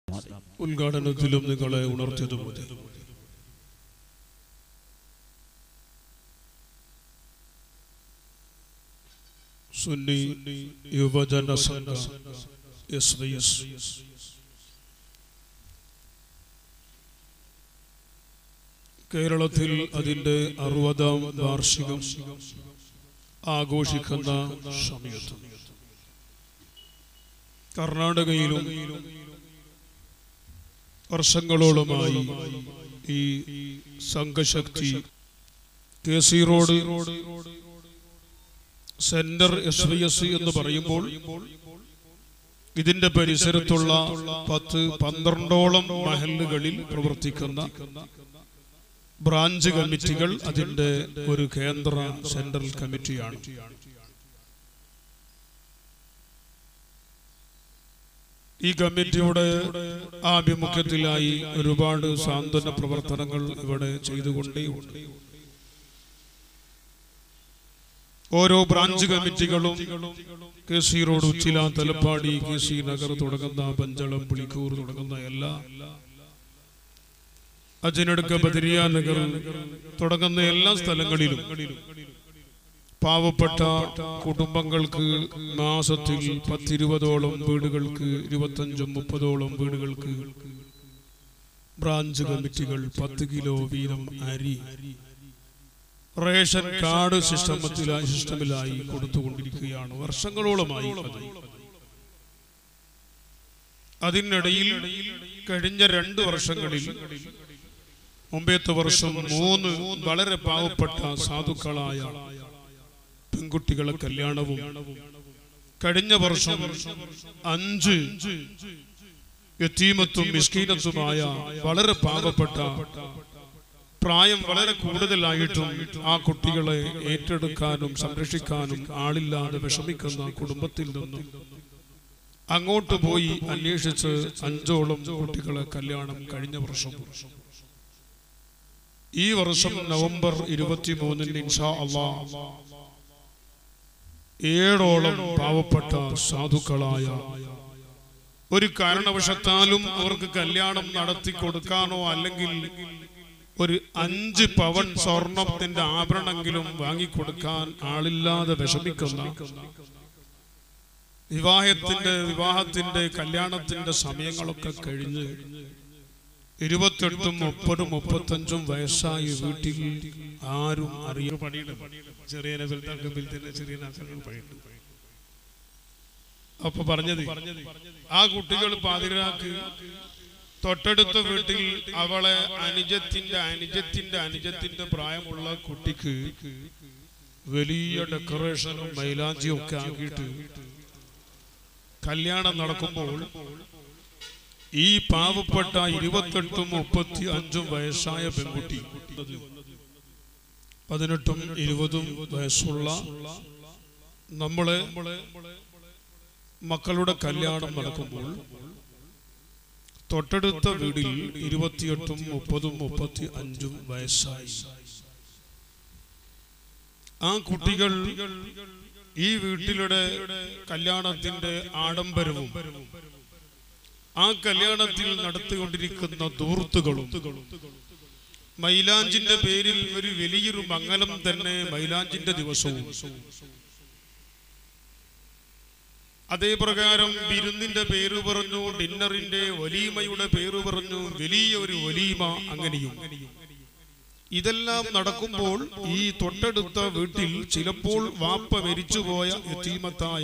ഉദ്ഘാടനത്തിലും നിങ്ങളെ ഉണർത്തിയതുപോലെ സുന്നി യുവജന സംഘ എസ് വൈ എസ് കേരളത്തിൽ അതിന്റെ അറുപതാം വാർഷികം ആഘോഷിക്കുന്ന സമയത്ത് കർണാടകയിലും വർഷങ്ങളോളമായി ഈ സംഘശക്തി K C road centre S V S എന്ന് പറയുമ്പോൾ ഇതിന്റെ പരിസരത്തുള്ള പത്ത് പന്ത്രണ്ടോളം മഹലുകളിൽ പ്രവർത്തിക്കുന്ന ബ്രാഞ്ച് കമ്മിറ്റികൾ അതിന്റെ ഒരു കേന്ദ്ര സെൻട്രൽ കമ്മിറ്റിയാണ് ഈ കമ്മിറ്റിയുടെ ആഭിമുഖ്യത്തിലായി ഒരുപാട് സാന്ത്വന പ്രവർത്തനങ്ങൾ ഇവിടെ ചെയ്തുകൊണ്ടേയുണ്ട് ഓരോ ബ്രാഞ്ച് കമ്മിറ്റികളും K C road Uchila Thalappady K C Nagar തുടങ്ങുന്ന പഞ്ചളം പുളിക്കൂർ തുടങ്ങുന്ന എല്ലാ അജനടുക്ക ബദരിയ നഗർ തുടങ്ങുന്ന എല്ലാ സ്ഥലങ്ങളിലും പാവപ്പെട്ട കുടുംബങ്ങൾക്ക് മാസത്തിൽ പത്തിരുപതോളം വീടുകൾക്ക് ഇരുപത്തഞ്ചും മുപ്പതോളം വീടുകൾക്ക് ബ്രാഞ്ച് കമ്മിറ്റികൾ പത്ത് കിലോ വീതം അരി റേഷൻ കാർഡ് സിസ്റ്റമത്തിലായി സിസ്റ്റമിലായി കൊടുത്തുകൊണ്ടിരിക്കുകയാണ് വർഷങ്ങളോളമായി അത് അതിനിടയിൽ കഴിഞ്ഞ രണ്ട് വർഷങ്ങളിൽ മുമ്പേത്തെ വർഷം മൂന്ന് വളരെ പാവപ്പെട്ട സാധുക്കളായ പെൺകുട്ടികളെ കല്യാണവും കഴിഞ്ഞ വർഷം അഞ്ച് യത്തീമത്തും മിസ്കീനത്തുമായ വളരെ പാവപ്പെട്ട പ്രായം വളരെ കൂടുതലായിട്ടും ആ കുട്ടികളെ ഏറ്റെടുക്കാനും സംരക്ഷിക്കാനും ആളില്ലാതെ വിഷമിക്കുന്ന കുടുംബത്തിൽ നിന്നും അങ്ങോട്ട് പോയി അന്വേഷിച്ച് അഞ്ചോളം കുട്ടികളെ കല്യാണം കഴിഞ്ഞ വർഷം ഈ വർഷം നവംബർ ഇരുപത്തി മൂന്നിന് ഇൻഷാ അള്ളാ ഏഴോളം പാവപ്പെട്ട സാധുക്കളായ ഒരു കാരണവശത്താലും അവർക്ക് കല്യാണം നടത്തി കൊടുക്കാനോ അല്ലെങ്കിൽ ഒരു അഞ്ച് പവൻ സ്വർണത്തിന്റെ ആഭരണമെങ്കിലും വാങ്ങിക്കൊടുക്കാൻ ആളില്ലാതെ വിഷമിക്കുന്ന വിവാഹത്തിന്റെ വിവാഹത്തിന്റെ കല്യാണത്തിന്റെ സമയങ്ങളൊക്കെ കഴിഞ്ഞ് ഇരുപത്തെട്ടും മുപ്പതും മുപ്പത്തഞ്ചും വയസ്സായി വീട്ടിൽ ആരും അറിയാൻ പണിയുണ്ട് ചെറിയ ചെറിയ പണിയുണ്ട് അപ്പൊ പറഞ്ഞത് ആ കുട്ടികൾ പാതിരാക്ക് തൊട്ടടുത്ത വീട്ടിൽ അവളെ അനുജത്തിന്റെ അനുജത്തിന്റെ അനുജത്തിന്റെ പ്രായമുള്ള കുട്ടിക്ക് വലിയ ഡെക്കറേഷനും മൈലാഞ്ചിയും ഒക്കെ ആക്കിയിട്ട് കല്യാണം നടക്കുമ്പോൾ ഈ പാവപ്പെട്ട ഇരുപത്തെട്ടും മുപ്പത്തി അഞ്ചും വയസ്സായ പെൺകുട്ടി പതിനെട്ടും ഇരുപതും വയസ്സുള്ള നമ്മളെ മക്കളുടെ കല്യാണം നടക്കുമ്പോൾ തൊട്ടടുത്ത വീടിൽ ഇരുപത്തിയെട്ടും മുപ്പതും മുപ്പത്തി അഞ്ചും വയസ്സായി ആ കുട്ടികൾ ഈ വീട്ടിലുടെ കല്യാണത്തിന്റെ ആഡംബരവും ആ കല്യാണത്തിൽ നടത്തിക്കൊണ്ടിരിക്കുന്ന ദൂർത്തുകളും മൈലാഞ്ചിന്റെ പേരിൽ ഒരു വലിയൊരു മംഗലം തന്നെ മൈലാഞ്ചിന്റെ ദിവസവും അതേ പ്രകാരം വിരുന്നിന്റെ പേര് പറഞ്ഞു ഡിന്നറിന്റെ വലീമയുടെ പേര് പറഞ്ഞു വലിയ ഒരു വലീമ അങ്ങനെയും ഇതെല്ലാം നടക്കുമ്പോൾ ഈ തൊട്ടടുത്ത വീട്ടിൽ ചിലപ്പോൾ വാപ്പ മരിച്ചുപോയ യത്തീമത്തായ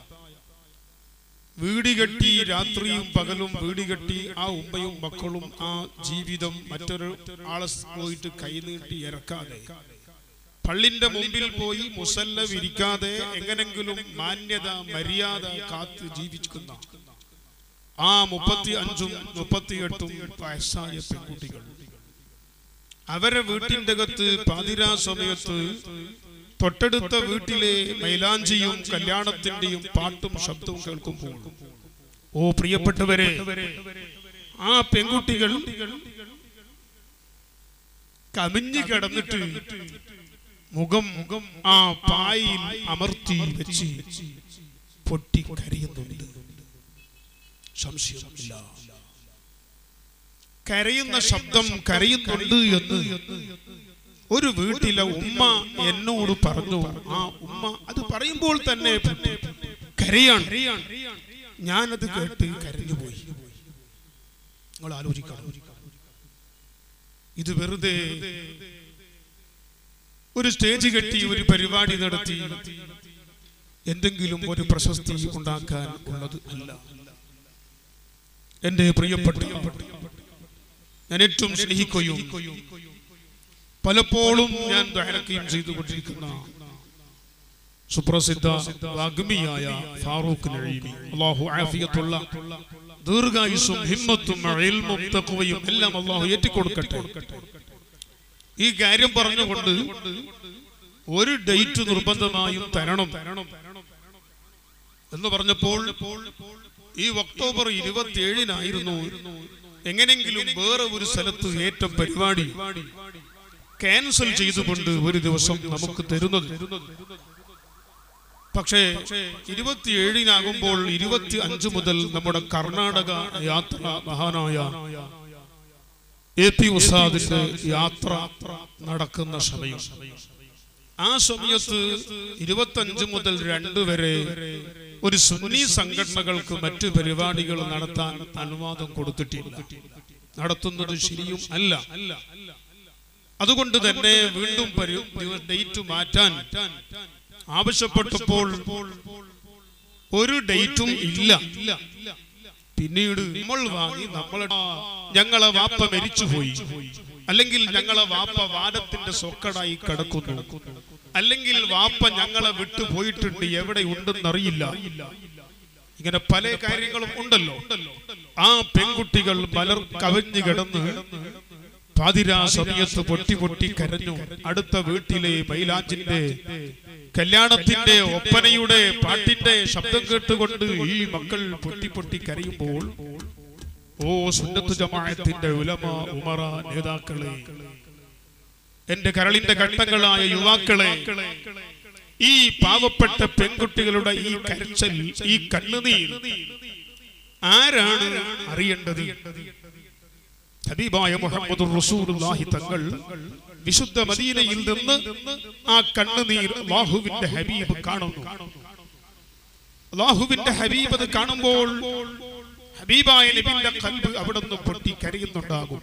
വീടി കെട്ടി രാത്രിയും പകലും വീടി കെട്ടി ആ ഉമ്മയും മക്കളും ആ ജീവിതം മറ്റൊരു ആളെ പോയിട്ട് കൈനീട്ടി ഇറക്കാതെ പള്ളിന്റെ മുമ്പിൽ പോയി മുസല്ല വിരിക്കാതെ എങ്ങനെങ്കിലും മാന്യത മര്യാദ കാത്ത് ജീവിക്കുന്ന ആ മുപ്പത്തി അഞ്ചും മുപ്പത്തിയെട്ടും വയസ്സായ പെൺകുട്ടികൾ അവരെ വീട്ടിന്റെ അകത്ത് പാതിരാ സമയത്ത് തൊട്ടടുത്ത വീട്ടിലെ മൈലാഞ്ചിയും കല്യാണത്തിന്റെയും പാട്ടും ശബ്ദവും കേൾക്കുമ്പോൾ ഓ പ്രിയപ്പെട്ടവരെ ആ പെൺകുട്ടികൾ കമിഞ്ഞു കിടന്നിട്ട് മുഖം മുഖം ആ പായിൽ അമർത്തി വെച്ച് പൊട്ടി കരയുന്നുണ്ട് സംശയമില്ല കരയുന്ന ശബ്ദം കരയുന്നുണ്ട് എന്ന് ഒരു വീട്ടിലെ ഉമ്മ എന്നോട് പറഞ്ഞു ആ ഉമ്മ അത് പറയുമ്പോൾ തന്നെ കരയാണ് ഞാനത് കേട്ട് കരഞ്ഞുപോയി നിങ്ങൾ ആലോചിക്കണം ഇത് വെറുതെ ഒരു സ്റ്റേജ് കെട്ടി ഒരു പരിപാടി നടത്തി എന്തെങ്കിലും ഒരു പ്രശസ്തി ഉണ്ടാക്കാൻ ഉള്ളത് അല്ല എന്റെ പ്രിയപ്പെട്ട ഞാൻ ഏറ്റവും സ്നേഹിക്കുകയും പലപ്പോഴും ഞാൻ ധാരക്കുകയും ചെയ്തുകൊണ്ടിരിക്കുന്ന സുപ്രസിദ്ധ വാഗ്മിയായ ഫാറൂഖ് നഈമി അല്ലാഹു ആഫിയത്തുള്ള ദീർഘായുസ്സും ഹിമ്മത്തും ഇൽമും തഖ്വയും എല്ലാം അല്ലാഹു ഏറ്റിക്കൊടുക്കട്ടെ ഈ കാര്യം പറഞ്ഞുകൊണ്ട് ഒരു ഡേറ്റ് നിർബന്ധമായും തരണം എന്ന് പറഞ്ഞപ്പോൾ ഈ ഒക്ടോബർ ഇരുപത്തിയേഴിനായിരുന്നു എങ്ങനെങ്കിലും വേറെ ഒരു സ്ഥലത്ത് ഏറ്റ പരിപാടി ക്യാൻസൽ ചെയ്തുകൊണ്ട് ഒരു ദിവസം നമുക്ക് തരുന്നത് പക്ഷേ ഇരുപത്തിയേഴിനാകുമ്പോൾ ഇരുപത്തി അഞ്ച് മുതൽ നമ്മുടെ കർണാടക യാത്ര മഹാനായ എ പി ഉസാദിന്റെ യാത്ര നടക്കുന്ന സമയം ആ സമയത്ത് ഇരുപത്തഞ്ച് മുതൽ രണ്ട് വരെ ഒരു സുന്നി സംഘടനകൾക്ക് മറ്റ് പരിപാടികൾ നടത്താൻ അനുവാദം കൊടുത്തിട്ടില്ല നടത്തുന്നത് ശരിയും അല്ല അതുകൊണ്ട് തന്നെ വീണ്ടും പരി- ഡേറ്റ് മാറ്റാൻ ആവശ്യപ്പെട്ടപ്പോൾ ഒരു ഡേറ്റും ഇല്ല പിന്നീട് നമ്മൾ വാങ്ങി നമ്മളെ ഞങ്ങളെ വാപ്പ മരിച്ചുപോയി അല്ലെങ്കിൽ ഞങ്ങളെ വാപ്പ വാദത്തിന്റെ സൊക്കടായി കിടക്കുന്നു അല്ലെങ്കിൽ വാപ്പ ഞങ്ങളെ വിട്ടു പോയിട്ടുണ്ട് എവിടെ ഉണ്ടെന്നറിയില്ല ഇങ്ങനെ പല കാര്യങ്ങളും ഉണ്ടല്ലോ ആ പെൺകുട്ടികൾ മലർ കവിഞ്ഞു കിടന്ന് പാതിരാ സമയത്ത് പൊട്ടി പൊട്ടി കരഞ്ഞു അടുത്ത വീട്ടിലെ മൈലാഞ്ചിന്റെ കല്യാണത്തിന്റെ ഒപ്പനയുടെ പാട്ടിന്റെ ശബ്ദം കേട്ടുകൊണ്ട് ഈ മക്കൾ പൊട്ടി പൊട്ടി കരയുമ്പോൾ ഓ സുന്നത്ത് ജമാഅത്തിന്റെ ഉലമ ഉമറ നേതാക്കളെ എന്റെ കരളിന്റെ ഘട്ടങ്ങളായ യുവാക്കളെ ഈ പാവപ്പെട്ട പെൺകുട്ടികളുടെ ഈ കരച്ചൽ ഈ കണ്ണുനീർ ആരാണ് അറിയേണ്ടത് ഹബീബായ മുഹമ്മദ് റസൂലുള്ളാഹി തങ്ങൾ വിശുദ്ധ മദീനയിൽ നിന്ന് ആ കണ്ണുനീർ അള്ളാഹുവിന്റെ ഹബീബ് കാണുന്നു അള്ളാഹുവിന്റെ ഹബീബ് അത് കാണുമ്പോൾ ഹബീബായ നബിന്റെ കൽബ് അവിടെ നിന്ന് പൊട്ടി കരയുന്നുണ്ടാകും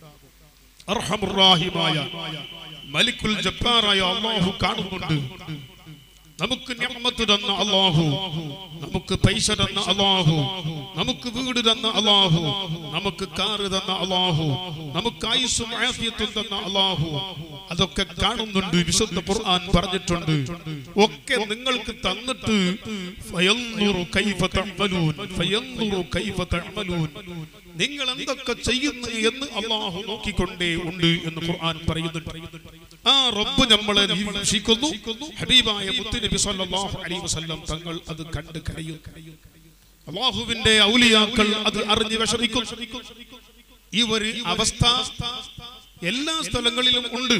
അർഹമുറാഹിമായ മലിക്കുൽ ജബ്ബാറായ അള്ളാഹു കാണുന്നുണ്ട് നമുക്ക് നിഅമത്ത് തന്ന അള്ളാഹു നമുക്ക് പൈസ തന്ന അള്ളാഹു നമുക്ക് വീട് തന്ന അള്ളാഹു നമുക്ക് കാറ് തന്ന അള്ളാഹു നമുക്ക് ആയുസ്സും ആഫിയത്തും തന്ന അള്ളാഹു അതൊക്കെ കാണുന്നുണ്ട് വിശുദ്ധ ഖുർആൻ പറഞ്ഞിട്ടുണ്ട് ഒക്കെ നിങ്ങൾക്ക് തന്നിട്ട് ഫയൻദുറു കൈഫ തഅമലൂൻ ഫയൻദുറു കൈഫ തഅമലൂൻ നിങ്ങൾ എന്തൊക്കെ ചെയ്യുന്നു എന്ന് അള്ളാഹു നോക്കിക്കൊണ്ടേ ഉണ്ട് എന്ന് ഖുർആൻ പറയുന്നുണ്ട് ആ റബ്ബ് നമ്മളെ നിരീക്ഷിക്കുന്നു ഹബീബായ മുത്തുനബി സല്ലല്ലാഹു അലൈഹി വസല്ലം തങ്ങൾ അത് കണ്ട് കരയും അള്ളാഹുവിന്റെ ഔലിയാക്കൾ അത് അറിഞ്ഞ് വിഷമിക്കും ഈ ഒരു അവസ്ഥ എല്ലാ സ്ഥലങ്ങളിലും ഉണ്ട്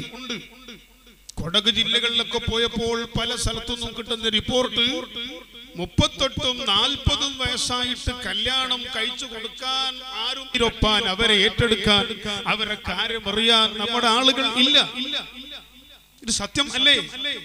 കൊടക് ജില്ലകളിലൊക്കെ പോയപ്പോൾ പല സ്ഥലത്തുനിന്നും കിട്ടുന്ന റിപ്പോർട്ട് മുപ്പത്തെട്ടും നാൽപ്പതും വയസ്സായിട്ട് കല്യാണം കഴിച്ചു കൊടുക്കാൻ ആരും ഇരൊപ്പാൻ അവരെ ഏറ്റെടുക്കാൻ അവരെ കാര്യം അറിയാൻ നമ്മുടെ ആളുകൾ ഇല്ല ഇത് സത്യം അല്ലേ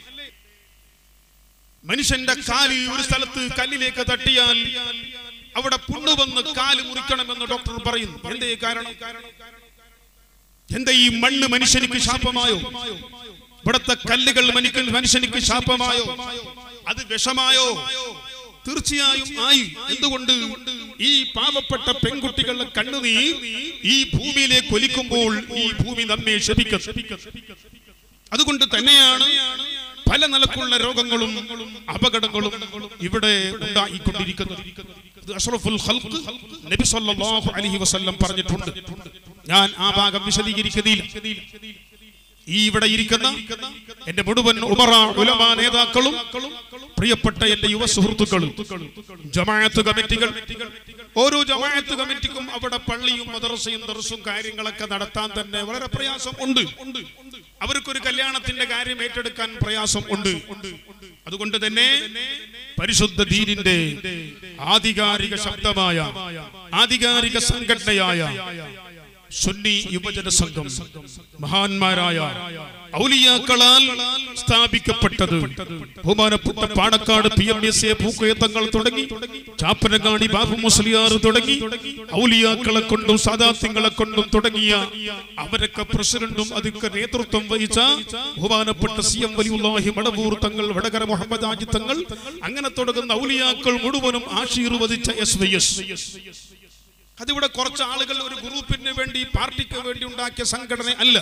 മനുഷ്യന്റെ കാല് ഒരു സ്ഥലത്ത് കല്ലിലേക്ക് തട്ടിയാൽ അവിടെ പുണ്ണു വന്ന് കാല് മുറിക്കണമെന്ന് ഡോക്ടർ പറയുന്നു എന്തേ കാരണം എന്താ ഈ മണ്ണ് മനുഷ്യനിക്ക് ശാപമായോ ഇവിടത്തെ കല്ലുകൾ മനുഷ്യൻ മനുഷ്യനിക്ക് ശാപമായോ അത് വിഷമായോ തീർച്ചയായും ആയി എന്തുകൊണ്ട് ഈ പാവപ്പെട്ട പെൺകുട്ടികളുടെ കണ്ണുനീർ ഈ ഭൂമിയിലേക്ക് ഒലിക്കുമ്പോൾ ഈ ഭൂമി നമ്മെ ശപിക്കും അതുകൊണ്ട് തന്നെയാണ് പല നിലക്കുള്ള രോഗങ്ങളും അപകടങ്ങളും ഇവിടെ ഉണ്ടായിക്കൊണ്ടിരിക്കുന്നത് ഇത് അഷ്റഫുൽ ഖൽഖ് നബി സല്ലല്ലാഹു അലൈഹി വസല്ലം പറഞ്ഞിട്ടുണ്ട് ഞാൻ ആ ഭാഗം വിശദീകരിക്കുന്നില്ല ഈ ഇവിടെ ഇരിക്കുന്ന എന്റെ മുഴുവൻ ഉമറ ഉലമ നേതാക്കളും പ്രിയപ്പെട്ട എന്റെ യുവ സുഹൃത്തുക്കളും ജമാഅത്ത് കമ്മിറ്റികൾ ഓരോ ജമാഅത്ത് കമ്മിറ്റിക്കും അവിടെ പള്ളിയും മദ്രസയും ദർസും കാര്യങ്ങളൊക്കെ നടത്താൻ തന്നെ വളരെ പ്രയാസം ഉണ്ട് അവർക്കൊരു കല്യാണത്തിന്റെ കാര്യം ഏറ്റെടുക്കാൻ പ്രയാസം ഉണ്ട് അതുകൊണ്ട് തന്നെ പരിശുദ്ധ ദീനിന്റെ ആധികാരിക ശബ്ദമായ ആധികാരിക സംഘടനയായ സുന്നി യുവജന സംഘം മഹാന്മാരായ ഔലിയാക്കളാൽ സ്ഥാപിക്കപ്പെട്ടത് ബഹുമാനപ്പെട്ട Panakkad P M S A Pookoyathangal തുടങ്ങി ചാപ്പനങ്ങാടി ബാബു മുസ്ലിയാർ തുടങ്ങി ഔലിയാക്കളെ കൊണ്ടും സാദാത്യങ്ങളെ കൊണ്ടും തുടങ്ങിയ അവരൊക്കെ പ്രസിഡന്റും അതിക്ക് നേതൃത്വം വഹിച്ച ബഹുമാനപ്പെട്ട സി എം വലിയുല്ലാഹി മടവൂർ തങ്ങൾ വടകര മുഹമ്മദ് ആജി തങ്ങൾ അങ്ങനെ തുടങ്ങുന്ന ഔലിയാക്കൾ മുഴുവനും ആശീർവദിച്ച എസ് വൈ എസ് അതിവിടെ കുറച്ച് ആളുകൾ ഒരു ഗ്രൂപ്പിന് വേണ്ടി പാർട്ടിക്ക് വേണ്ടി ഉണ്ടാക്കിയ സംഘടന അല്ല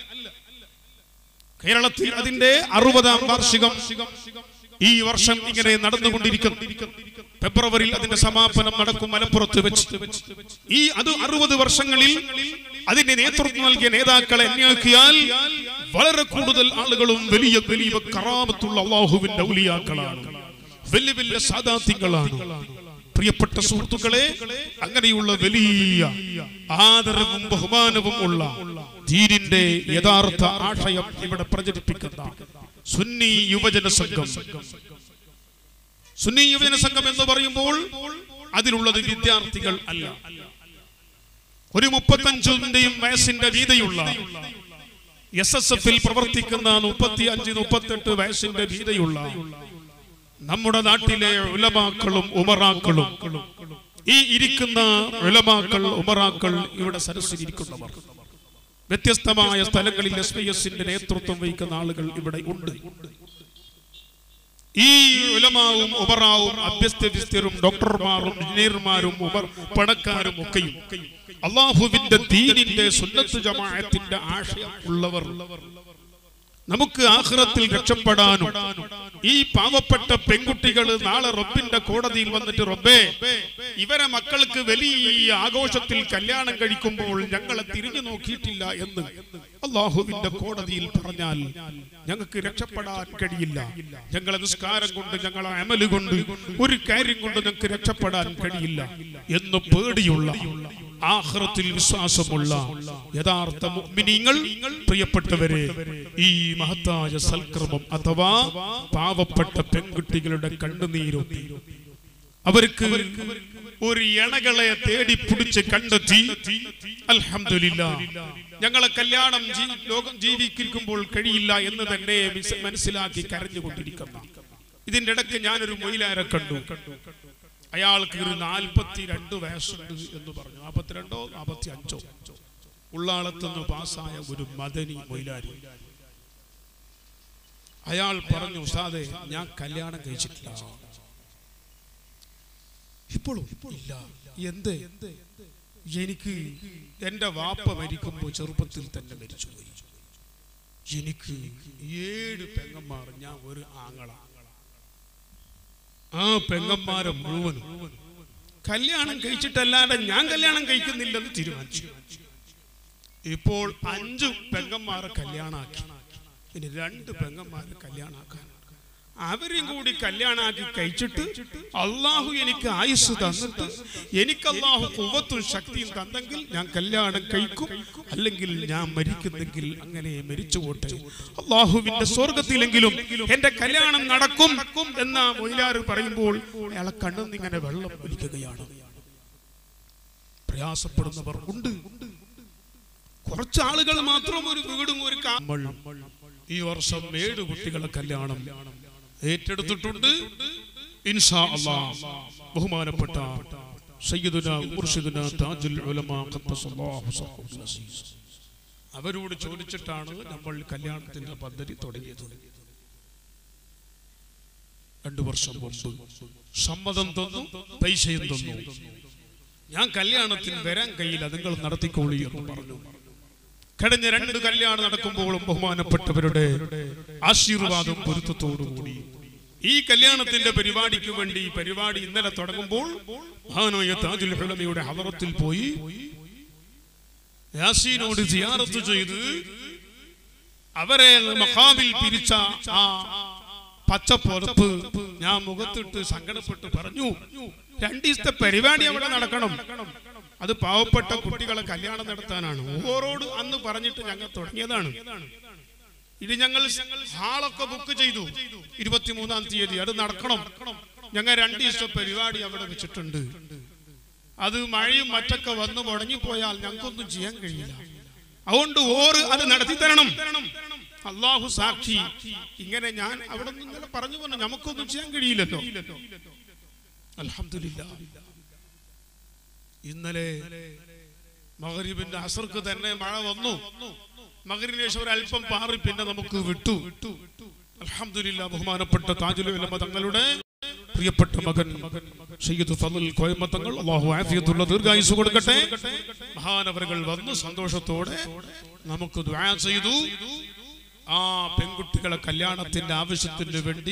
കേരളത്തിൽ അതിന്റെ അറുപതാം വാർഷികം ഈ വർഷം ഇങ്ങനെ നടന്നുകൊണ്ടിരിക്കുന്നു ഫെബ്രുവരിയിൽ അതിന്റെ സമാപനം നടക്കും മലപ്പുറത്ത് വെച്ച് ഈ അത് അറുപത് വർഷങ്ങളിൽ അതിന്റെ നേതൃത്വം നൽകിയ നേതാക്കളെ അന്വേഷിയാൽ വളരെ കൂടുതൽ ആളുകളും വലിയ വലിയ കറാമത്തുള്ള അള്ളാഹുവിന്റെ ഔലിയാക്കളാണ് വലിയ വലിയ സാദാത്യങ്ങളാണ് പ്രിയപ്പെട്ട സുഹൃത്തുക്കളെ അങ്ങനെയുള്ള വലിയ ആദരവും ബഹുമാനവും ഉള്ള ദീനിന്റെ യഥാർത്ഥ ആശയം ഇവിടെ പ്രചരിപ്പിക്കുന്ന സുന്നി യുവജന സംഘം സുന്നി യുവജന സംഘം എന്ന് പറയുമ്പോൾ അതിലുള്ളത് വിദ്യാർത്ഥികൾ അല്ല ഒരു മുപ്പത്തഞ്ചിന്റെയും വയസ്സിന്റെ വീതയുള്ള എസ് എസ് എഫിൽ പ്രവർത്തിക്കുന്ന മുപ്പത്തി അഞ്ച് മുപ്പത്തെട്ട് വയസ്സിന്റെ വീതയുള്ള നമ്മുടെ നാട്ടിലെ ഉലമാക്കളും ഉമറാക്കളും ഈ ഇരിക്കുന്ന ഉലമാക്കൾ ഉമറാക്കൾ ഇവിടെ സരസിലിരിക്കുന്നവർ വ്യത്യസ്തമായ സ്ഥലങ്ങളിൽ എസ് പി എസിന്റെ നേതൃത്വം വഹിക്കുന്ന ആളുകൾ ഇവിടെ ഉണ്ട് ഈ ഉലമാവും ഉമറാവും അഭ്യസ്തവിസ്തരും ഡോക്ടർമാരും എഞ്ചിനീയർമാരും ഉമർ പണക്കാരും ഒക്കെയും അള്ളാഹുവിന്റെ ദീനിന്റെ സുന്നത്ത് ജമാഅത്തിന്റെ ആശയം ഉള്ളവർ നമുക്ക് ആഹ്റത്തിൽ രക്ഷപ്പെടാനും ഈ പാവപ്പെട്ട പെൺകുട്ടികൾ നാളെ റബ്ബിന്റെ കോടതിയിൽ വന്നിട്ട് റബ്ബേ ഇവരെ മക്കൾക്ക് വലിയ ആഘോഷത്തിൽ കല്യാണം കഴിക്കുമ്പോൾ ഞങ്ങളെ തിരിഞ്ഞു നോക്കിയിട്ടില്ല എന്ന് അള്ളാഹുവിന്റെ കോടതിയിൽ പറഞ്ഞാൽ ഞങ്ങൾക്ക് രക്ഷപ്പെടാൻ കഴിയില്ല ഞങ്ങളെ നിസ്കാരം കൊണ്ട് ഞങ്ങളെ അമല് കൊണ്ട് ഒരു കാര്യം കൊണ്ട് ഞങ്ങൾക്ക് രക്ഷപ്പെടാൻ കഴിയില്ല എന്ന് പേടിയുള്ള ആഹ്റത്തിൽ വിശ്വാസമുള്ള യഥാർത്ഥ മുഅ്മിനീങ്ങൾ പ്രിയപ്പെട്ടവരെ ഈ മഹത്തായ സൽക്രമം അഥവാ പാവപ്പെട്ട പെൺകുട്ടികളുടെ കണ്ണുനീരൊപ്പി അവർക്ക് ഒരു ഇണകളെ തേടി പിടിച്ച് കണ്ടെത്തി അൽഹംദുലില്ല ഞങ്ങളെ കല്യാണം ജീ- ലോകം ജീവിക്കുമ്പോൾ കഴിയില്ല എന്ന് തന്നെ മിസ് മനസ്സിലാക്കി കരഞ്ഞുകൊണ്ടിരിക്കുന്ന ഇതിന്റെ ഇടയ്ക്ക് ഞാനൊരു മൊയിലാരെ കണ്ടു അയാൾക്ക് ഒരു നാൽപ്പത്തി രണ്ട് വയസ്സുണ്ട് എന്ന് പറഞ്ഞു നാൽപ്പത്തിരണ്ടോ നാൽപ്പത്തി അഞ്ചോ ഉള്ളാളത്തുനിന്ന് പാസ്സായ ഒരു മദനി മൊയിലാരി അയാൾ പറഞ്ഞു ഉസ്താദെ ഞാൻ കല്യാണം കഴിച്ചിട്ടില്ല ഇപ്പോഴും ഇല്ല എന്ത് എനിക്ക് എന്റെ വാപ്പ മരിക്കുമ്പോൾ ചെറുപ്പത്തിൽ തന്നെ മരിച്ചുപോയി എനിക്ക് ഏഴ് പെങ്ങന്മാർ ഞാൻ ഒരു ആങ്ങള ആ പെങ്ങന്മാരെ മുഴുവനും കല്യാണം കഴിച്ചിട്ടല്ലാതെ ഞാൻ കല്യാണം കഴിക്കുന്നില്ലെന്ന് തീരുമാനിച്ചു ഇപ്പോൾ അഞ്ചു പെങ്ങന്മാരെ കല്യാണാക്കി ഇനി രണ്ട് പെങ്ങന്മാരെ കല്യാണാക്കാൻ അവരും കൂടി കല്യാണാക്കി കഴിച്ചിട്ട് അള്ളാഹു എനിക്ക് ആയുസ് തന്നിട്ട് എനിക്ക് അള്ളാഹു കുവത്തും ശക്തിയും തന്നെങ്കിൽ ഞാൻ കല്യാണം കഴിക്കും അല്ലെങ്കിൽ ഞാൻ മരിക്കുന്നെങ്കിൽ അങ്ങനെ മരിച്ചു പോട്ടെ അള്ളാഹുവിന്റെ സ്വർഗത്തിലെങ്കിലും എന്റെ കല്യാണം നടക്കും എന്ന മൊയിലാറ് പറയുമ്പോൾ അയാളെ കണ്ണുന്നിങ്ങനെ വെള്ളം ഒലിക്കുകയാണ് പ്രയാസപ്പെടുന്നവർ ഉണ്ട് കുറച്ച് ആളുകൾ മാത്രം ഒരു വീടും ഒരു കാ- നമ്മൾ ഈ വർഷം ഏഴ് കുട്ടികളെ കല്യാണം ഏറ്റെടുത്തിട്ടുണ്ട് ഇൻഷാ അല്ലാഹ് ബഹുമാനപ്പെട്ട സയ്യിദുന മുർഷിദുന താജുൽ ഉലമാ ഖദ്ദസല്ലാഹു സറഹുൽ അസീസ് അവരോട് ചോദിച്ചിട്ടാണ് നമ്മൾ കല്യാണത്തിന്റെ പദ്ധതി തുടങ്ങിയത് രണ്ടു വർഷം മുമ്പ് സമ്മതം തന്നു പൈസയും തന്നു ഞാൻ കല്യാണത്തിന് വരാൻ കഴിയില്ല നിങ്ങൾ നടത്തിക്കോളി എന്ന് പറഞ്ഞു കഴിഞ്ഞ രണ്ട് കല്യാണം നടക്കുമ്പോഴും ബഹുമാനപ്പെട്ടവരുടെ ആശീർവാദം പൊരുത്തത്തോടുകൂടി ഈ കല്യാണത്തിന്റെ പരിപാടിക്ക് വേണ്ടി ഈ പരിപാടി ഇന്നലെ തുടങ്ങുമ്പോൾ മഹാനായ താജുൽ ഹുലമയുടെ ഹവറത്തിൽ പോയി യാസീനോട് സിയാറത്ത് ചെയ്ത് അവരെ മഹാവിൽ പിരിച്ച ആ പച്ച പുറപ്പ് ഞാൻ മുഖത്തിട്ട് സങ്കടപ്പെട്ട് പറഞ്ഞു രണ്ടു ദിവസത്തെ പരിപാടി അവിടെ നടക്കണം അത് പാവപ്പെട്ട കുട്ടികളെ കല്യാണം നടത്താനാണ് ഓരോട് അന്ന് പറഞ്ഞിട്ട് ഞങ്ങൾ തുടങ്ങിയതാണ് ഇത് ഞങ്ങൾ ഹാളൊക്കെ ബുക്ക് ചെയ്തു ഇരുപത്തിമൂന്നാം തീയതി അത് നടക്കണം ഞങ്ങൾ രണ്ടു ദിവസത്തെ പരിപാടി അവിടെ വെച്ചിട്ടുണ്ട് അത് മഴയും മറ്റൊക്കെ വന്നു മുടങ്ങിപ്പോയാൽ ഞങ്ങൾക്കൊന്നും ചെയ്യാൻ കഴിയില്ല അതുകൊണ്ട് ഓറ് അത് നടത്തി തരണം അള്ളാഹു സാക്ഷി ഇങ്ങനെ ഞാൻ അവിടെ നിന്ന് ഇന്നലെ പറഞ്ഞു പറഞ്ഞു നമുക്കൊന്നും ചെയ്യാൻ കഴിയില്ലല്ലോ അൽഹംദുലില്ലാ ഇന്നലെ മകരിബിന്റെ അസർക്ക് തന്നെ മഴ വന്നു മകരിന് ശേഷം ഒരു അല്പം പാറി പിന്നെ നമുക്ക് വിട്ടു അൽഹംദുലില്ലാ ബഹുമാനപ്പെട്ട താജുൽ ഉലമ തങ്ങളുടെ പ്രിയപ്പെട്ട മകൻ സയ്യിദ് ഫضل കോയമ്മ തങ്ങൾ അല്ലാഹു ആഫിയത്തുള്ള ദീർഘായുസ് കൊടുക്കട്ടെ മഹാനവറുകൾ വന്ന് സന്തോഷത്തോടെ നമുക്ക് ദുആ ചെയ്തു ആ പെൺകുട്ടികളെ കല്യാണത്തിന്റെ ആവശ്യത്തിന് വേണ്ടി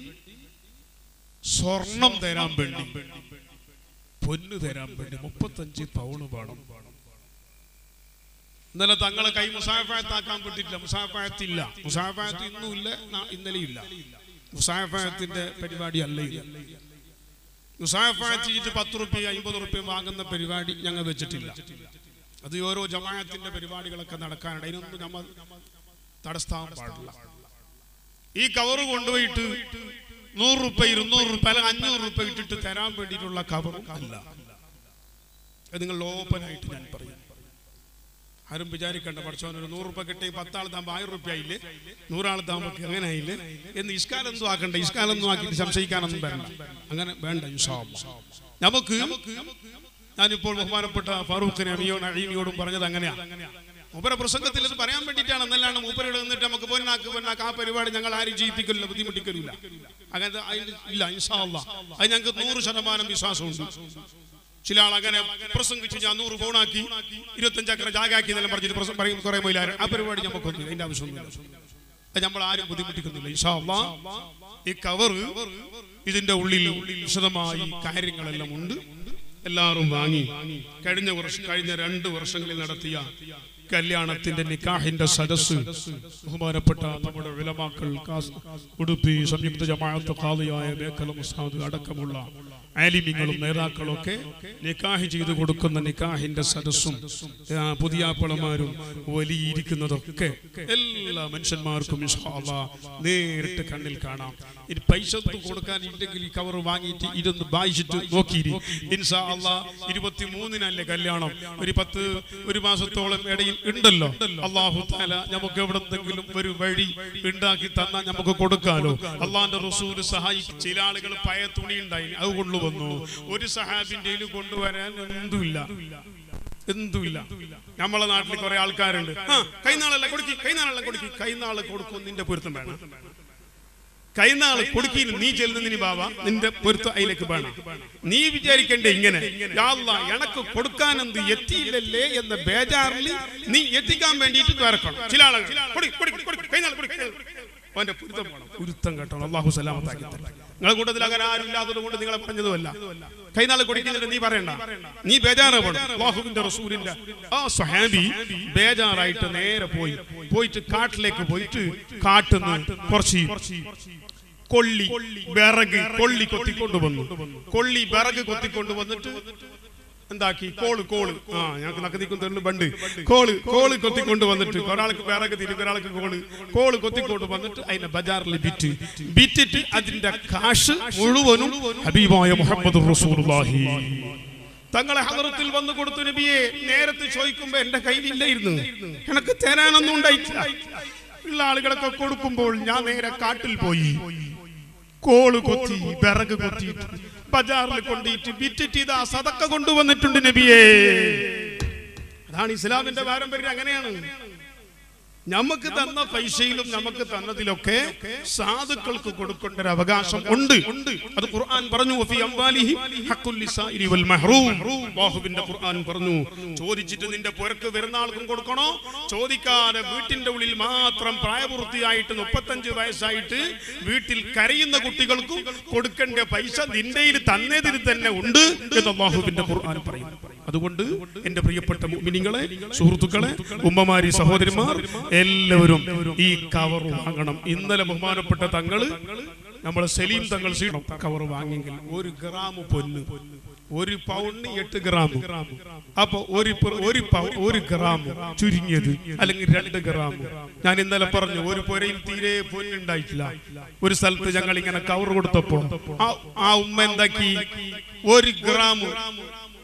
സ്വർണം തരാൻ വേണ്ടി പൊന്ന് തരാൻ വേണ്ടി മുപ്പത്തഞ്ച് പൗണ് വേണം ഇന്നലെ തങ്ങളെ കൈ മുസാഫായത്താക്കാൻ പറ്റില്ല മുസാഫായത്തില്ല മുസാഫായത്ത് ഇന്നും ഇല്ല നാ- ഇന്നലെയും ഇല്ല മുസാഫായത്തിന്റെ പരിപാടി അല്ല ഇത് മുസാഫായത്ത് ചെയ്തിട്ട് പത്ത് റുപ്യ അമ്പത് റുപ്യ വാങ്ങുന്ന പരിപാടി ഞങ്ങൾ വെച്ചിട്ടില്ല അത് ഈ ഓരോ ജമാഅത്തിന്റെ പരിപാടികളൊക്കെ നടക്കാനുണ്ട് അതിനൊന്നും നമ്മൾ തടസ്സാൻ പാടില്ല ഈ കവറ് കൊണ്ടുപോയിട്ട് നൂറ് റുപ്യ ഇരുന്നൂറ് റുപ്യ അല്ലെങ്കിൽ അഞ്ഞൂറ് റുപ്യ ഇട്ടിട്ട് തരാൻ വേണ്ടിയിട്ടുള്ള കവർ അല്ല അത് നിങ്ങൾ ഓപ്പൺ ആയിട്ട് ഞാൻ പറയും ആരും വിചാരിക്കണ്ട പഠിച്ചവൻ ഒരു നൂറ് റുപ്യ കിട്ടി പത്താൾ താകുമ്പോൾ ആയിരം റുപ്യ ആയില്ലേ നൂറാൾ താകുമ്പോൾ അങ്ങനെ ആയില്ലേ എന്ന് ഇസ്കാലൊന്നും ആക്കണ്ട ഇസ്കാലൊന്നും ആക്കിയിട്ട് സംശയിക്കാനൊന്നും വേണ്ട അങ്ങനെ വേണ്ട ഇൻഷാ അല്ലാ. നമുക്ക് ഞാനിപ്പോൾ ബഹുമാനപ്പെട്ട ഫാറൂഖിനെ അമിയോട് അഴീമിയോടും പറഞ്ഞത് അങ്ങനെയാ മൂപ്പര പ്രസംഗത്തിൽ ഇത് പറയാൻ വേണ്ടിയിട്ടാണ് എന്നല്ലാണ് മൂപ്പരോട് നിന്നിട്ട് നമുക്ക് പൊന്നാക്ക് പൊന്നാക്ക് ആ പരിപാടി ഞങ്ങൾ ആരും ചെയ്യിപ്പിക്കില്ല ബുദ്ധിമുട്ടിക്കില്ല അങ്ങനത്തെ അതിന് ഇല്ല ഇൻഷാ അല്ലാ. അത് ഞങ്ങൾക്ക് നൂറ് ശതമാനം വിശ്വാസമുണ്ട് ചില ആൾ അങ്ങനെ പ്രസംഗിച്ച് ഞാൻ നൂറ് ഫോണാക്കി ഇരുപത്തഞ്ചക്കര ജാഗാക്കി എന്നെല്ലാം പറഞ്ഞിട്ട് പ്രസംഗം പറയും കുറെ മൊയിലാരം ആ പരിപാടി നമുക്കൊന്നും അതിന്റെ ആവശ്യമൊന്നുമില്ല അത് നമ്മൾ ആരും ബുദ്ധിമുട്ടിക്കുന്നില്ല ഇൻഷാ അല്ലാ. ഈ കവർ ഇതിന്റെ ഉള്ളിൽ വിശദമായി കാര്യങ്ങളെല്ലാം ഉണ്ട് എല്ലാവരും വാങ്ങി കഴിഞ്ഞ വർഷം കഴിഞ്ഞ രണ്ട് വർഷങ്ങളിൽ നടത്തിയ കല്യാണത്തിന്റെ നിക്കാഹിന്റെ സദസ് ബഹുമാനപ്പെട്ട നമ്മുടെ വിലമാക്കൾ കാസ്- ഉടുപ്പി സംയുക്ത ജമാഅത്ത് ഖാദിയായ ബേക്കല മുസാദ് അടക്കമുള്ള ആലിമ്യങ്ങളും നേതാക്കളും ഒക്കെ നിക്കാഹ് ചെയ്തു കൊടുക്കുന്ന നിക്കാഹിന്റെ സദസ്സും ആ, പുതിയാപ്പളമാരും വലിയിരിക്കുന്നതൊക്കെ എല്ലാ മനുഷ്യന്മാർക്കും ഇൻഷാ അല്ലാ നേരിട്ട് കണ്ണിൽ കാണാം ഇനി പൈസ ഒന്നും കൊടുക്കാൻ ഇല്ലെങ്കിൽ ഈ കവർ വാങ്ങിയിട്ട് ഇതൊന്ന് വായിച്ചിട്ട് നോക്കിയിരി ഇൻഷാ അല്ലാ ഇരുപത്തി മൂന്നിനല്ലേ കല്യാണം ഒരു പത്ത് ഒരു മാസത്തോളം ഇടയിൽ ഉണ്ടല്ലോ അള്ളാഹു താല നമുക്ക് എവിടെന്തെങ്കിലും ഒരു വഴി ഉണ്ടാക്കി തന്നാൽ നമുക്ക് കൊടുക്കാലോ അള്ളാന്റെ റസൂല് സഹായിക്കും ചില ആളുകൾ പഴയ തുണി ഉണ്ടായി അത് കൊണ്ടുവന്നു ഒരു സഹാബിന്റെ കൊണ്ടുവരാൻ എന്തുമില്ല എന്തുമില്ല നമ്മളെ നാട്ടിൽ കുറെ ആൾക്കാരുണ്ട് ആ കൈനാളല്ല കൊടുക്കി കൈനാളല്ല കൊടുക്കി കൈനാള് കൊടുക്കും നിന്റെ പൊരുത്തം വേണം കൈനാള് കൊടുക്കിയിൽ നീ ചെല്ലുന്നതിന് ബാബ നിന്റെ പൊരുത്തം അതിലേക്ക് വേണം നീ വിചാരിക്കണ്ടേ ഇങ്ങനെ യാ അല്ലാ, എനക്ക് കൊടുക്കാൻ എന്ത് എത്തിയില്ലല്ലേ എന്ന ബേജാറിൽ നീ എത്തിക്കാൻ വേണ്ടിയിട്ട് തുറക്കണം ചില ആളുകൾ കൊടു, കൊടു, കൊടു, കൊടു, കൈനാള് കൊടു, കൈനാള് കൊടു. അവന്റെ പൊരുത്തം വേണം പൊരുത്തം കേട്ടോ അള്ളാഹു സലാമത്താക്കി തരട്ടെ നിങ്ങളെ കൂട്ടത്തിൽ അങ്ങനെ ആരും ഇല്ലാത്തത് കൊണ്ട് നിങ്ങളെ പറഞ്ഞതുമല്ല കൈനാള് കൊടുക്കുന്നില്ല നീ പറയണ്ട നീ ബേജാറ് വേണം അള്ളാഹുവിന്റെ റസൂലിന്റെ ആ സ്വഹാബി ബേജാറായിട്ട് നേരെ പോയി പോയിട്ട് കാട്ടിലേക്ക് പോയിട്ട് കാട്ടുന്ന് കുറച്ച് കൊള്ളി വിറക് കൊള്ളി കൊത്തിക്കൊണ്ട് വന്നു കൊള്ളി വിറക് കൊത്തിക്കൊണ്ട് വന്നിട്ട് എന്താക്കി കോള് കോള് ആ ഞങ്ങൾക്ക് നക്കത്തിക്കും തെള്ളു ബണ്ട് കോള് കോള് കൊത്തിക്കൊണ്ട് വന്നിട്ട് ഒരാൾക്ക് വിറക് തിരിക്കും ഒരാൾക്ക് കോള് കോള് കൊത്തിക്കൊണ്ട് വന്നിട്ട് അതിനെ ബജാറിൽ വിറ്റ് വിറ്റിട്ട് അതിന്റെ കാശ് മുഴുവനും ഹബീബായ മുഹമ്മദ് റസൂലുള്ളാഹി തങ്ങളെ ഹദറത്തിൽ വന്ന് കൊടുത്തു നബിയെ നേരത്തെ ചോദിക്കുമ്പോ എന്റെ കയ്യിലില്ലായിരുന്നു എനക്ക് തരാനൊന്നും ഉണ്ടായിട്ടില്ല ഉള്ള ആളുകളൊക്കെ കൊടുക്കുമ്പോൾ ഞാൻ നേരെ കാട്ടിൽ പോയി കോള് കൊത്തി വിറക് കൊത്തിയിട്ട് ബജാറിൽ കൊണ്ടിട്ട് വിറ്റിട്ട് ഇതാ സതക്ക കൊണ്ടുവന്നിട്ടുണ്ട് നബിയേ അതാണ് ഇസ്ലാമിന്റെ പാരമ്പര്യം അങ്ങനെയാണ് നമുക്ക് തന്ന പൈസയിലും നമുക്ക് തന്നതിലൊക്കെ സാധുക്കൾക്ക് കൊടുക്കേണ്ട ഒരു അവകാശം ഉണ്ട് അത് ഖുർആൻ പറഞ്ഞു "വഫി അംവാലിഹിം ഹഖ്ഖുൽ ലിസാഇരി വൽ മഹ്റൂം." അല്ലാഹുവിന്റെ ഖുർആൻ പറഞ്ഞു ചോദിച്ചിട്ട് നിന്റെ പുരക്ക് വരുന്ന ആൾക്കും കൊടുക്കണോ ചോദിക്കാതെ വീട്ടിന്റെ ഉള്ളിൽ മാത്രം പ്രായപൂർത്തിയായിട്ട് മുപ്പത്തഞ്ച് വയസ്സായിട്ട് വീട്ടിൽ കരയുന്ന കുട്ടികൾക്കും കൊടുക്കേണ്ട പൈസ നിന്റെയിൽ തന്നതിൽ തന്നെ ഉണ്ട് എന്ന് അള്ളാഹുവിന്റെ ഖുർആൻ പറയുന്നു അതുകൊണ്ട് എന്റെ പ്രിയപ്പെട്ട മുഅ്മിനീങ്ങളെ സുഹൃത്തുക്കളെ ഉമ്മമാരി സഹോദരിമാർ എല്ലാവരും ഈ കവർ വാങ്ങണം ഇന്നലെ ബഹുമാനപ്പെട്ട തങ്ങള് നമ്മളെ സലീം തങ്ങൾ സീണം കവർ വാങ്ങിയെങ്കിൽ ഒരു ഗ്രാം പൊന്ന് ഒരു പൗണ്ടിന് എട്ട് ഗ്രാം അപ്പൊ ഒരു പ- ഒരു പൗ- ഒരു ഗ്രാം ചുരുങ്ങിയത് അല്ലെങ്കിൽ രണ്ട് ഗ്രാം ഞാൻ ഇന്നലെ പറഞ്ഞു ഒരു പുരയിൽ തീരെ പൊന്നുണ്ടായിട്ടില്ല ഒരു സ്ഥലത്ത് ഞങ്ങൾ ഇങ്ങനെ കവർ കൊടുത്തപ്പോ ആ- ആ ഉമ്മ എന്താക്കി ഒരു ഗ്രാം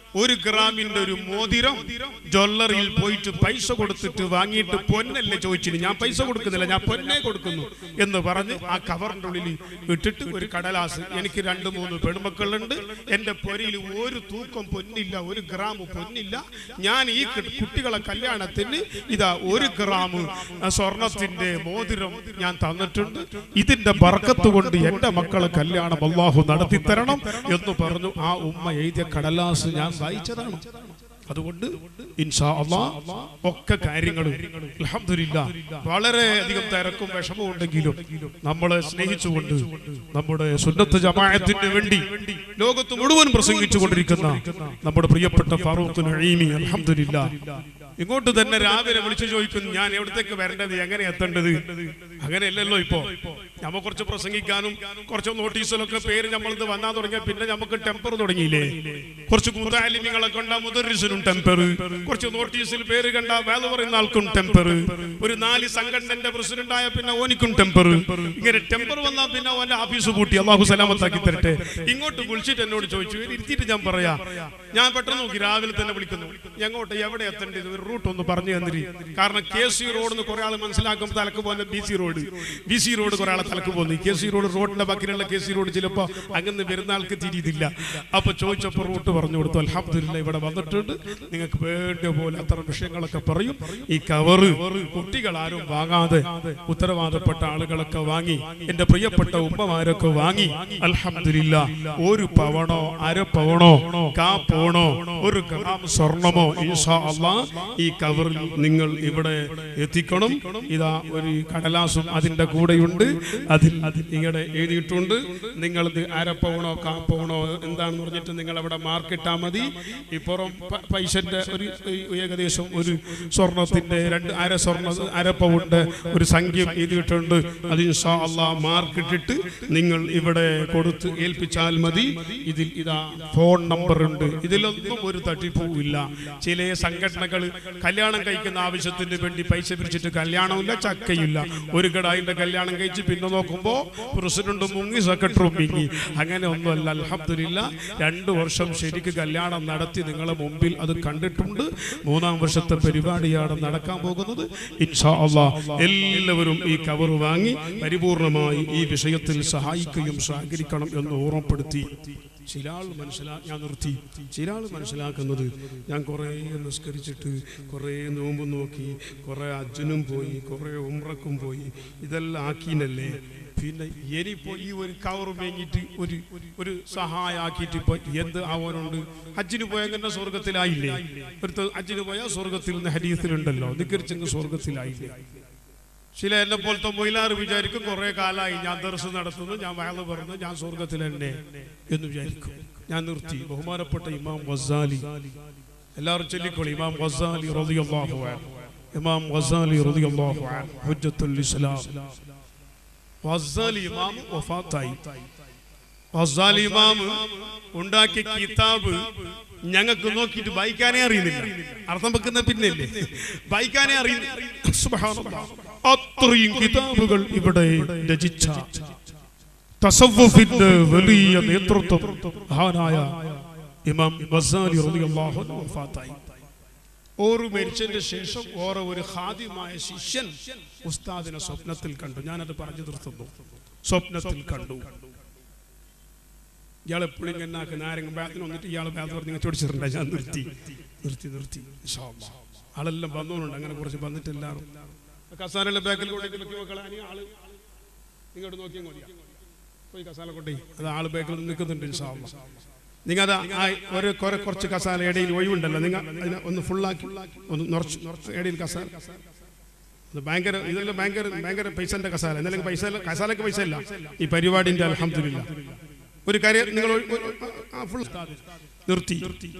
ഒരു ഗ്രാമിന്റെ ഒരു മോതിരം ജ്വല്ലറിയിൽ പോയിട്ട് പൈസ കൊടുത്തിട്ട് വാങ്ങിയിട്ട് പൊന്നല്ലേ ചോദിച്ചിന് ഞാൻ പൈസ കൊടുക്കുന്നില്ല ഞാൻ പൊന്നെ കൊടുക്കുന്നു എന്ന് പറഞ്ഞ് ആ കവറിന്റെ ഉള്ളിൽ ഇട്ടിട്ട് ഒരു കടലാസ് എനിക്ക് രണ്ട് മൂന്ന് പെൺമക്കളുണ്ട് എന്റെ പൊരയിൽ ഒരു തൂക്കം പൊന്നില്ല ഒരു ഗ്രാം പൊന്നില്ല ഞാൻ ഈ കു- കുട്ടികളെ കല്യാണത്തിന് ഇതാ ഒരു ഗ്രാം സ്വർണത്തിന്റെ മോതിരം ഞാൻ തന്നിട്ടുണ്ട് ഇതിന്റെ ബർക്കത്ത് കൊണ്ട് എന്റെ മക്കളെ കല്യാണം അള്ളാഹു നടത്തി തരണം എന്ന് പറഞ്ഞു ആ ഉമ്മ എഴുതിയ കടലാസ് ഞാൻ വായിച്ചതാണ് അതുകൊണ്ട് ഇൻഷാ അള്ളാ ഒക്കെ കാര്യങ്ങളും അൽഹംദുലില്ലാ വളരെ അധികം തിരക്കും വിഷമവും ഉണ്ടെങ്കിലും നമ്മളെ സ്നേഹിച്ചുകൊണ്ട് നമ്മുടെ സുന്നത്ത് ജമാഅത്തിന് വേണ്ടി ലോകത്ത് മുഴുവൻ പ്രസംഗിച്ചു കൊണ്ടിരിക്കുന്ന നമ്മുടെ പ്രിയപ്പെട്ട ഫാറൂഖ് നഈമി അൽഹംദുലില്ലാ ഇങ്ങോട്ട് തന്നെ രാവിലെ വിളിച്ചു ചോദിക്കുന്നു ഞാൻ എവിടത്തേക്ക് വരേണ്ടത് എങ്ങനെ എത്തേണ്ടത് അങ്ങനെയല്ലല്ലോ ഇപ്പോ നമ്മ കുറച്ച് പ്രസംഗിക്കാനും കുറച്ച് നോട്ടീസിലൊക്കെ പേര് നമ്മളിത് വന്നാൻ തുടങ്ങിയ പിന്നെ നമുക്ക് ടെമ്പർ തുടങ്ങിയില്ലേ കുറച്ച് കൂട്ടാലിമികളെ കണ്ട മുദറിസിനും ടെമ്പർ കുറച്ച് നോട്ടീസിൽ പേര് കണ്ട വേല പറയുന്ന ആൾക്കും ടെമ്പർ ഒരു നാല് സംഘടനന്റെ പ്രസിഡന്റ് ആയ പിന്നെ ഓനിക്കും ടെമ്പർ ഇങ്ങനെ ടെമ്പർ വന്നാൽ പിന്നെ ഓന്റെ ഓഫീസ് പൂട്ടി അള്ളാഹു സലാമത്താക്കി തരട്ടെ ഇങ്ങോട്ട് വിളിച്ചിട്ട് എന്നോട് ചോദിച്ചു "ഇവര് ഇരുത്തിയിട്ട് ഞാൻ പറയാ ഞാൻ പെട്ടെന്ന് നോക്കി രാവിലെ തന്നെ വിളിക്കുന്നു എങ്ങോട്ട് എവിടെ എത്തേണ്ടത് ഒരു റൂട്ട് ഒന്ന് പറഞ്ഞു തന്നിരി കാരണം കെ സി റോഡ് എന്ന് കുറെ ആൾ മനസ്സിലാക്കുമ്പോൾ തലക്ക് പോകുന്ന B C road B C road കുറെ ആളെ തലക്ക് പോകുന്നു കെ സി റോഡ് റോഡിന്റെ ബാക്കിലുള്ള കെ സി റോഡ് ചിലപ്പോ അങ്ങനെ വരുന്ന ആൾക്ക് തിരിയുന്നില്ല അപ്പൊ ചോദിച്ചപ്പോ റൂട്ട് പറഞ്ഞു കൊടുത്തു അൽഹംദുലില്ലാ ഇവിടെ വന്നിട്ടുണ്ട് നിങ്ങൾക്ക് വേണ്ട പോലെ അത്തരം വിഷയങ്ങളൊക്കെ പറയും ഈ കവറ് കുട്ടികൾ ആരും വാങ്ങാതെ ഉത്തരവാദപ്പെട്ട ആളുകളൊക്കെ വാങ്ങി എന്റെ പ്രിയപ്പെട്ട ഉമ്മമാരൊക്കെ വാങ്ങി അൽഹംദുലില്ലാ ഒരു പവണോ അര പവണോ കാ പവണോ ഒരു ഗ്രാം സ്വർണമോ ഇൻഷാ അള്ളാ ഈ കവറിൽ നിങ്ങൾ ഇവിടെ എത്തിക്കണം ഇതാ ഒരു കടലാസും അതിന്റെ കൂടെയുണ്ട് അതിൽ ഇങ്ങനെ എഴുതിയിട്ടുണ്ട് നിങ്ങൾ ഇത് അരപ്പവണോ കാപ്പവണോ എന്താണെന്ന് പറഞ്ഞിട്ട് നിങ്ങൾ അവിടെ മാർക്കിട്ടാ മതി ഇപ്പുറം പ- പൈസന്റെ ഒരു ഏകദേശം ഒരു സ്വർണത്തിന്റെ രണ്ട് അര സ്വർണ്ണ അരപ്പവുണ്ട് ഒരു സംഖ്യ എഴുതിയിട്ടുണ്ട് അത് ഇൻഷാ അള്ളാ മാർക്കിട്ടിട്ട് നിങ്ങൾ ഇവിടെ കൊടുത്ത് ഏൽപ്പിച്ചാൽ മതി ഇതിൽ ഇതാ ഫോൺ നമ്പർ ഉണ്ട് ഇതിലൊന്നും ഒരു തട്ടിപ്പും ഇല്ല ചില സംഘടനകൾ കല്യാണം കഴിക്കുന്ന ആവശ്യത്തിന് വേണ്ടി പൈസ പിരിച്ചിട്ട് കല്യാണമില്ല ചക്കയില്ല ഒരു ഗഡായിന്റെ കല്യാണം കഴിച്ച് പിന്നെ നോക്കുമ്പോ പ്രസിഡന്റ് മുങ്ങി സെക്രട്ടറി മുങ്ങി അങ്ങനെ ഒന്നുമല്ല അൽഹംദുലില്ല രണ്ടു വർഷം ശരിക്ക് കല്യാണം നടത്തി നിങ്ങളെ മുമ്പിൽ അത് കണ്ടിട്ടുണ്ട് മൂന്നാം വർഷത്തെ പരിപാടിയാണ് നടക്കാൻ പോകുന്നത് ഇൻഷാ അള്ളാ എല്ലാവരും ഈ കവർ വാങ്ങി പരിപൂർണമായി ഈ വിഷയത്തിൽ സഹായിക്കുകയും സഹകരിക്കണം എന്ന് ഓർമ്മപ്പെടുത്തി ചില ആൾ മനസ്സിലാ ഞാൻ നിർത്തി ചില ആൾ മനസ്സിലാക്കുന്നത് ഞാൻ കുറേ നിസ്കരിച്ചിട്ട് കുറേ നോമ്പ് നോക്കി കുറേ അജ്ജനും പോയി കുറേ ഉമ്രക്കും പോയി ഇതെല്ലാം ആക്കീനല്ലേ പിന്നെ ഇനിയിപ്പോ ഈ ഒരു കവർ മേങ്ങിയിട്ട് ഒരു ഒരു സഹായാക്കിയിട്ട് ഇപ്പൊ എന്ത് ആവാനുണ്ട് ഹജ്ജിന് പോയെങ്കിൽ സ്വർഗത്തിലായില്ലേ ഒരു ഹജ്ജിന് പോയാൽ സ്വർഗത്തിൽ നിന്ന് ഹരീത്തിലുണ്ടല്ലോ നിക്കരിച്ചെങ്കിൽ സ്വർഗത്തിലായില്ലേ ചില എന്നെ പോലത്തെ മൊയിലാറ് വിചാരിക്കും കുറെ കാലമായി ഞാൻ ദർശനം നടത്തുന്നു ഞാൻ വയല് പറഞ്ഞു ഞാൻ സ്വർഗത്തിൽ തന്നെ എന്ന് വിചാരിക്കും ഞാൻ നിർത്തി ബഹുമാനപ്പെട്ട ഇമാം വസാലി എല്ലാവരും ചൊല്ലിക്കോളി ഇമാം വസാലി റളിയല്ലാഹു അൻഹു ഇമാം വസാലി റളിയല്ലാഹു അൻഹു ഹുജ്ജത്തുൽ ഇസ്ലാം വസാലി ഇമാം വഫാത്തായി വസാലി ഇമാം ഉണ്ടാക്കിയ കിതാബ് ഞങ്ങൾക്ക് നോക്കിയിട്ട് വായിക്കാനേ അറിയുന്നില്ല അർത്ഥം വെക്കുന്ന പിന്നല്ലേ വായിക്കാനേ അറിയുന്നില്ല സുബ്ഹാനല്ലാഹ്. അത്രയും കിതാബുകൾ ഇവിടെ രചിച്ച തസവ്വുഫിന്റെ വലിയ നേതൃത്വം മഹാനായ ഇമാം ഗസാലി റളിയല്ലാഹു അൻഹു വഫാത്തായി ഓറ് മരിച്ചതിന്റെ ശേഷം ഓരോ ഒരു ഹാദ്യമായ ശിഷ്യൻ ഉസ്താദിനെ സ്വപ്നത്തിൽ കണ്ടു ഞാനത് പറഞ്ഞു നിർത്തുന്നു സ്വപ്നത്തിൽ കണ്ടു ഇയാൾ എപ്പോഴും ഇങ്ങനെ ആക്കുന്ന ആരെങ്കിലും ബാത്തിന് വന്നിട്ട് ഇയാൾ ബാത്ത് പറഞ്ഞ് ഇങ്ങനെ ചോദിച്ചിട്ടുണ്ട് ഞാൻ നിർത്തി നിർത്തി നിർത്തി ഇൻഷാ അല്ലാ. ആളെല്ലാം വന്നോണ്ട് അങ്ങനെ കുറച്ച് വന്നിട്ട് എല്ലാവരും കസാരയുടെ ബാക്കിൽ കൊണ്ടേക്ക് വെക്കി മക്കളെ ഇനി ആള് ഇങ്ങോട്ട് നോക്കിയാൽ മതിയാ പോയി കസാല കൊണ്ടേ അത് ആള് ബാക്കിൽ നിൽക്കുന്നുണ്ട് ഇൻഷാ അല്ലാ. നിങ്ങൾ അത് ആ ഒരു കുറെ കുറച്ച് കസാല ഇടയിൽ ഒഴിവുണ്ടല്ലോ നിങ്ങൾ അതിനെ ഒന്ന് ഫുള്ളാക്കി ഒന്ന് നിറച്ച് ഇടയിൽ കസാല അത് ഭയങ്കര ഇതെല്ലാം ഭയങ്കര ഭയങ്കര പൈസന്റെ കസാല എന്നാലും പൈസ കസാലക്ക് പൈസ ഇല്ല ഈ പരിപാടിന്റെ അലഹമില്ല ഒരു കാര്യം നിങ്ങൾ ഒരു- ഒരു- ആ, full നിർത്തി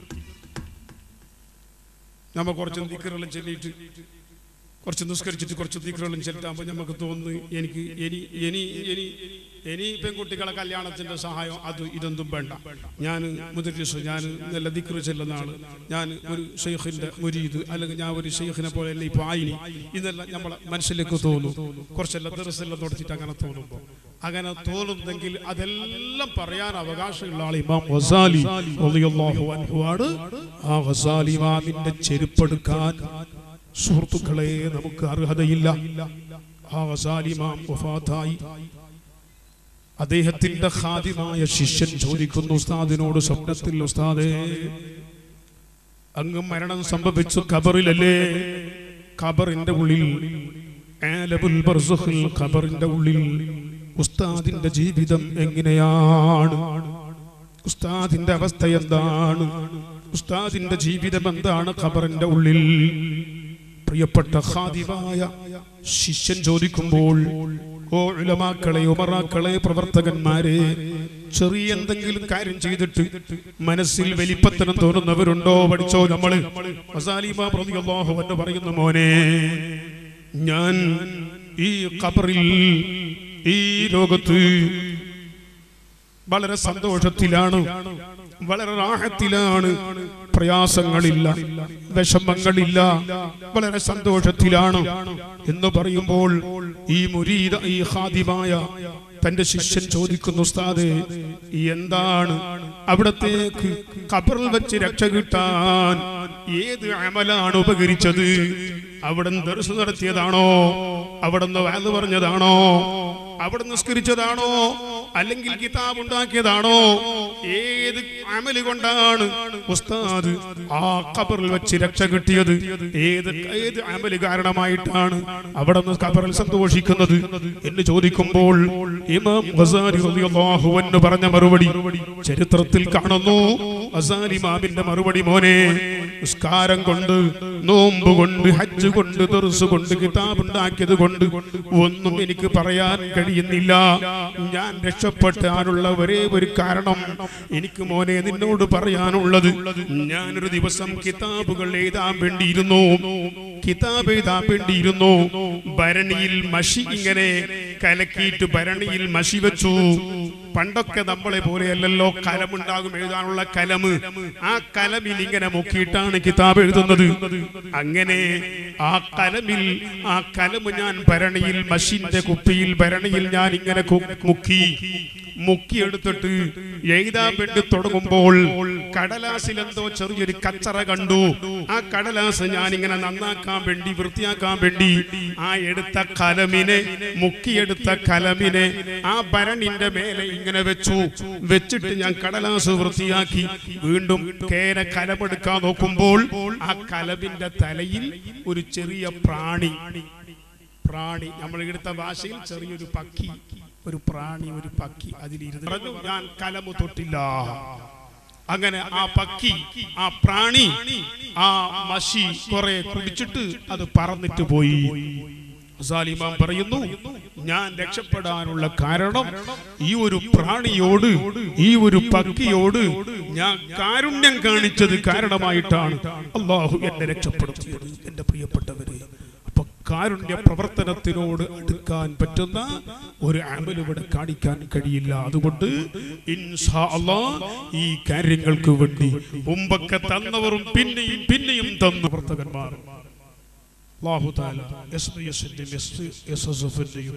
നമ്മ കുറച്ച് ദിക്കറെല്ലാം ചൊല്ലിയിട്ട് കുറച്ച് നിസ്കരിച്ചിട്ട് കുറച്ച് ദിക്കറെല്ലാം ചെല്ലുമ്പോൾ നമുക്ക് തോന്നുന്നു എനിക്ക് ഇനി ഇനി ഇനി ഇനി പെൺകുട്ടികളെ കല്യാണത്തിന്റെ സഹായം അത് ഇതൊന്നും വേണ്ട ഞാൻ മുദ്രീസ് ഞാൻ നല്ല ദിക്കറ് ചെല്ലുന്ന ആള് ഞാൻ ഒരു ഷെയ്ഖിന്റെ മുരീദ് അല്ലെങ്കിൽ ഞാൻ ഒരു ഷെയ്ഖിനെ പോലെ അല്ല ഇപ്പൊ ആയിനി ഇതെല്ലാം നമ്മളെ മനസ്സിലേക്ക് തോന്നും കുറച്ചെല്ലാം ദർസെല്ലാം തുടച്ചിട്ട് അങ്ങനെ തോന്നുമ്പോൾ അങ്ങനെ തോന്നുന്നെങ്കിൽ അതെല്ലാം പറയാൻ അവകാശമുള്ള ആൾ ഇമാം ഗസാലി റളിയല്ലാഹു അൻഹു ആണ് ആ ഗസാലി ഇമാമിന്റെ ചെരുപ്പെടുക്കാൻ സുഹൃത്തുക്കളെ നമുക്ക് അർഹതയില്ല ആ ഗസാലി ഇമാം വഫാത്തായി അദ്ദേഹത്തിന്റെ ഖാദിമായ ശിഷ്യൻ ചോദിക്കുന്നു ഉസ്താദിനോട് സ്വപ്നത്തിൽ ഉസ്താദേ അങ്ങ് മരണം സംഭവിച്ചു ഖബറിലല്ലേ ഖബറിന്റെ ഉള്ളിൽ ആലബുൽ ബർസഖിൽ ഖബറിന്റെ ഉള്ളിൽ ഉസ്താദിന്റെ ജീവിതം എങ്ങനെയാണ് ഉസ്താദിന്റെ അവസ്ഥ എന്താണ് ഉസ്താദിന്റെ ജീവിതം എന്താണ് ഖബറിന്റെ ഉള്ളിൽ പ്രിയപ്പെട്ട ഖാദിമായ ശിഷ്യൻ ചോദിക്കുമ്പോൾ ഓ ഉലമാക്കളെ ഉമറാക്കളെ പ്രവർത്തകന്മാരെ ചെറിയ എന്തെങ്കിലും കാര്യം ചെയ്തിട്ട് മനസ്സിൽ വലിപ്പത്തനം തോന്നുന്നവരുണ്ടോ പഠിച്ചോ നമ്മള് മസാലിമ പ്രതിയല്ലാഹു എന്ന് പറയുന്ന മോനെ ഞാൻ ഈ ഖബറിൽ ഈ ലോകത്ത് വളരെ സന്തോഷത്തിലാണ് വളരെ റാഹത്തിലാണ് പ്രയാസങ്ങളില്ല വിഷമങ്ങളില്ല വളരെ സന്തോഷത്തിലാണ് എന്ന് പറയുമ്പോൾ ഈ മുരീദ ഈ ഹാദിമായ തന്റെ ശിഷ്യൻ ചോദിക്കുന്നു ഉസ്താദേ എന്താണ് അവിടത്തേക്ക് ഖബറിൽ വെച്ച് രക്ഷ കിട്ടാൻ ഏത് അമലാണ് ഉപകരിച്ചത് അവിടുന്ന് ദർശനം നടത്തിയതാണോ അവിടുന്ന് വാത് പറഞ്ഞതാണോ അവിടെ നിസ്കരിച്ചതാണോ അല്ലെങ്കിൽ കിതാബ് ഉണ്ടാക്കിയതാണോ ഏത് അമല് കൊണ്ടാണ് ഉസ്താദ് ആ ഖബറിൽ വെച്ച് രക്ഷ കിട്ടിയത് ഏത് ഏത് അമല് കാരണമായിട്ടാണ് അവിടെ നിന്ന് ഖബറിൽ സന്തോഷിക്കുന്നത് എന്ന് ചോദിക്കുമ്പോൾ ഇമാം ഗസാലി റളിയല്ലാഹു അൻഹു പറഞ്ഞ മറുപടി ചരിത്രത്തിൽ കാണുന്നു ഗസാലി ഇമാമിന്റെ മറുപടി മോനെ നിസ്കാരം കൊണ്ട് നോമ്പ് കൊണ്ട് ഹജ്ജ് കൊണ്ട് ദർസ് കൊണ്ട് കിതാബ് ഉണ്ടാക്കിയത് കൊണ്ട് ഒന്നും എനിക്ക് പറയാൻ കഴിയുന്നില്ല ഞാൻ രക്ഷപ്പെട്ടാനുള്ള ഒരേ ഒരു കാരണം എനിക്ക് മോനെ നിന്നോട് പറയാനുള്ളത് ഞാനൊരു ദിവസം കിതാബുകൾ എഴുതാൻ വേണ്ടിയിരുന്നു കിതാബ് എഴുതാൻ വേണ്ടിയിരുന്നു ഭരണിയിൽ മഷി ഇങ്ങനെ കലക്കിയിട്ട് ഭരണിയിൽ മഷി വെച്ചു പണ്ടൊക്കെ നമ്മളെ പോലെയല്ലല്ലോ കലമുണ്ടാകും എഴുതാനുള്ള കലമ് ആ കലമിൽ ഇങ്ങനെ മുക്കിയിട്ടാണ് കിതാബ് എഴുതുന്നത് അങ്ങനെ ആ കലമിൽ ആ കലമ് ഞാൻ ഭരണിയിൽ മഷിന്റെ കുപ്പിയിൽ ഭരണിയിൽ ഞാൻ ഇങ്ങനെ കു- മുക്കി മുക്കിയെടുത്തിട്ട് എഴുതാൻ വേണ്ടി തുടങ്ങുമ്പോൾ കടലാസിൽ എന്തോ ചെറിയൊരു കച്ചറ കണ്ടു ആ കടലാസ് ഞാൻ ഇങ്ങനെ നന്നാക്കാൻ വേണ്ടി വൃത്തിയാക്കാൻ വേണ്ടി ആ എടുത്ത കലമിനെ മുക്കിയെടുത്ത കലമിനെ ആ ഭരണിന്റെ മേലെ ഇങ്ങനെ വെച്ചു വെച്ചിട്ട് ഞാൻ കടലാസ് വൃത്തിയാക്കി വീണ്ടും കേര കലമെടുക്കാൻ നോക്കുമ്പോൾ ആ കലമിന്റെ തലയിൽ ഒരു ചെറിയ പ്രാണി പ്രാണി നമ്മൾ എടുത്ത ഭാഷയിൽ ചെറിയൊരു പക്കി ഒരു പ്രാണി ഒരു പക്കി അതിലിരുന്ന് പറഞ്ഞു ഞാൻ കലമു തൊട്ടില്ല അങ്ങനെ ആ പക്കി ആ പ്രാണി ആ മഷി കുറെ കുടിച്ചിട്ട് അത് പറന്നിട്ട് പോയി സാലിമാം പറയുന്നു ഞാൻ രക്ഷപ്പെടാനുള്ള കാരണം ഈ ഒരു പ്രാണിയോട് ഈ ഒരു പക്കിയോട് ഞാൻ കാരുണ്യം കാണിച്ചത് കാരണമായിട്ടാണ് അള്ളാഹു എന്നെ രക്ഷപ്പെടുത്തിയത് എന്റെ പ്രിയപ്പെട്ടവരെ അപ്പൊ കാരുണ്യ പ്രവർത്തനത്തിനോട് അടുക്കാൻ പറ്റുന്ന ഒരു അമൽ ഇവിടെ കാണിക്കാൻ കഴിയില്ല അതുകൊണ്ട് ഇൻഷാ അല്ലാ ഈ കാര്യങ്ങൾക്ക് വേണ്ടി മുമ്പൊക്കെ തന്നവരും പിന്നെയും പിന്നെയും തന്ന പ്രവർത്തകന്മാർ അല്ലാഹു തആല എസ്ബിഎസിന്റെയും എസ്എസ്എഫിന്റെയും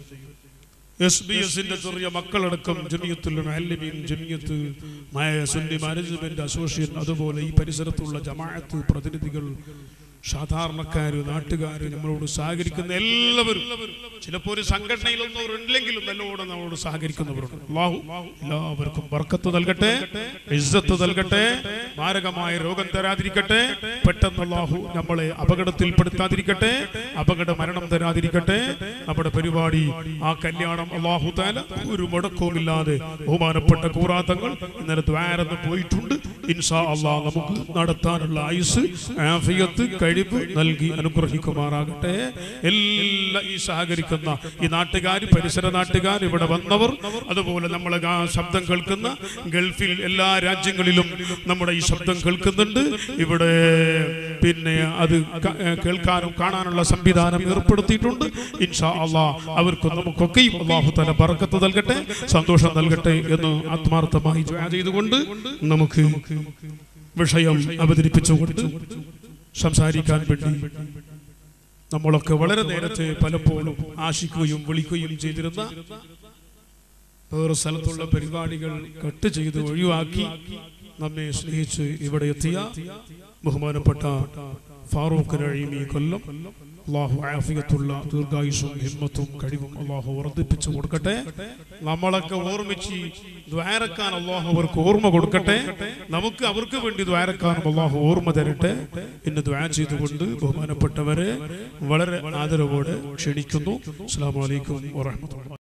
എസ് ബി എസിന്റെ ചെറിയ മക്കളടക്കം ജമിയത്തുൽ മുഅല്ലിമീൻ ജമിയത്ത് മായ സുന്നി മാനേജ്മെന്റ് അസോസിയേഷൻ അതുപോലെ ഈ പരിസരത്തുള്ള ജമാഅത്ത് പ്രതിനിധികൾ സാധാരണക്കാര് നാട്ടുകാര് നമ്മളോട് സഹകരിക്കുന്ന എല്ലാവരും ചിലപ്പോ ഒരു സംഘടനയിലൊന്നും ഇല്ലെങ്കിലും നല്ലോണം നമ്മളോട് സഹകരിക്കുന്നവരുണ്ട് അല്ലാഹു എല്ലാവർക്കും ബർക്കത്ത് നൽകട്ടെ ഇസ്സത്ത് നൽകട്ടെ മാരകമായ രോഗം തരാതിരിക്കട്ടെ പെട്ടെന്ന് അല്ലാഹു നമ്മളെ അപകടത്തിൽപ്പെടുത്താതിരിക്കട്ടെ അപകട മരണം തരാതിരിക്കട്ടെ നമ്മുടെ പരിപാടി ആ കല്യാണം അള്ളാഹു താല ഒരു മുടക്കവുമില്ലാതെ ബഹുമാനപ്പെട്ട കൂറാത്തങ്ങൾ ഇന്നലെ ദ്വാരന്ന് പോയിട്ടുണ്ട് ഇൻഷാ അള്ളാഹ് നമുക്ക് നടത്താനുള്ള ആയുസ് ആഫിയത്ത് കഴിവ് നൽകി അനുഗ്രഹിക്കുമാറാകട്ടെ എല്ലാ ഈ സഹകരിക്കുന്ന ഈ നാട്ടുകാർ പരിസര നാട്ടുകാർ ഇവിടെ വന്നവർ അതുപോലെ നമ്മളെ ആ ശബ്ദം കേൾക്കുന്ന ഗൾഫിൽ എല്ലാ രാജ്യങ്ങളിലും നമ്മുടെ ഈ ശബ്ദം കേൾക്കുന്നുണ്ട് ഇവിടെ പിന്നെ അത് ക- ഏ, കേൾക്കാനും കാണാനുള്ള സംവിധാനം ഏർപ്പെടുത്തിയിട്ടുണ്ട് ഇൻഷാ അള്ളാ അവർക്കും നമുക്കൊക്കെയും അള്ളാഹു തല ബർക്കത്ത് നൽകട്ടെ സന്തോഷം നൽകട്ടെ എന്ന് ആത്മാർത്ഥമായി ദ്വാ ചെയ്തുകൊണ്ട് നമുക്ക് വിഷയം അവതരിപ്പിച്ചുകൊണ്ട് സംസാരിക്കാൻ വേണ്ടി നമ്മളൊക്കെ വളരെ നേരത്തെ പലപ്പോഴും ആശിക്കുകയും വിളിക്കുകയും ചെയ്തിരുന്ന വേറെ സ്ഥലത്തുള്ള പരിപാടികൾ കട്ട് ചെയ്ത് ഒഴിവാക്കി നമ്മെ സ്നേഹിച്ച് ഇവിടെ എത്തിയ ബഹുമാനപ്പെട്ട ഫാറൂഖ് നഴീം ഈ കൊല്ലം അള്ളാഹു ആഫിയത്തുള്ള ദീർഘായുഷും ഹിമ്മത്തും കഴിവും അള്ളാഹു വർദ്ധിപ്പിച്ചു കൊടുക്കട്ടെ നമ്മളൊക്കെ ഓർമ്മിച്ച് ദ്വാരക്കാൻ അള്ളാഹു അവർക്ക് ഓർമ്മ കൊടുക്കട്ടെ നമുക്ക് അവർക്ക് വേണ്ടി ദ്വാരക്കാനും അള്ളാഹു ഓർമ്മ തരട്ടെ എന്ന് ദ്വാ ചെയ്തുകൊണ്ട് ബഹുമാനപ്പെട്ടവരെ വളരെ ആദരവോടെ ക്ഷണിക്കുന്നു അസ്സാം വലൈക്കും വാഹമത്തുള്ള